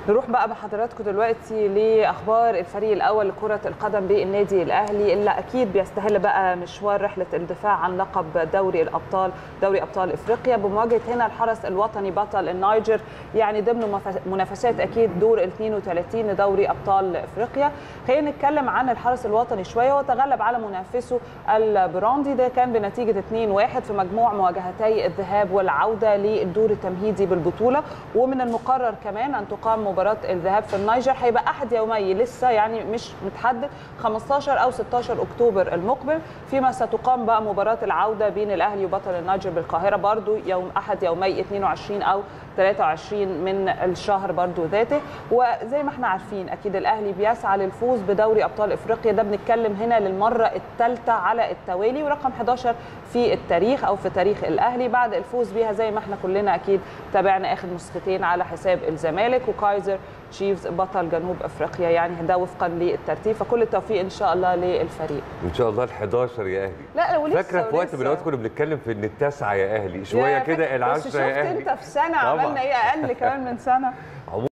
نروح بقى بحضراتكم دلوقتي لاخبار الفريق الاول لكره القدم بالنادي الاهلي اللي اكيد بيستهل بقى مشوار رحله الدفاع عن لقب دوري الابطال دوري ابطال افريقيا بمواجهه هنا الحرس الوطني بطل النيجر يعني ضمن منافسات اكيد دور ال 32 لدوري ابطال افريقيا خلينا نتكلم عن الحرس الوطني شويه وتغلب على منافسه البراندي ده كان بنتيجه 2-1 في مجموع مواجهتي الذهاب والعوده للدور التمهيدي بالبطوله ومن المقرر كمان ان تقام مباراه الذهاب في النيجر هيبقى احد يومي لسه يعني مش متحدد 15 او 16 اكتوبر المقبل فيما ستقام بقى مباراه العوده بين الاهلي وبطل النيجر بالقاهره برضو يوم احد يومي 22 او 23 من الشهر برضو ذاته وزي ما احنا عارفين اكيد الاهلي بيسعى للفوز بدوري ابطال افريقيا ده بنتكلم هنا للمره الثالثه على التوالي ورقم 11 في التاريخ او في تاريخ الاهلي بعد الفوز بيها زي ما احنا كلنا اكيد تابعنا اخر نسختين على حساب الزمالك وكايزر تشيفز بطل جنوب افريقيا يعني ده وفقا للترتيب فكل التوفيق ان شاء الله للفريق ان شاء الله ال11 يا اهلي لا ولسه فاكره في وقت من الاوقات كنا بنتكلم في ان التاسعه يا اهلي شويه يا كده فاكر- بس العشره شفت يا اهلي انت في سنه طبعاً. عملنا ايه اقل كمان من سنه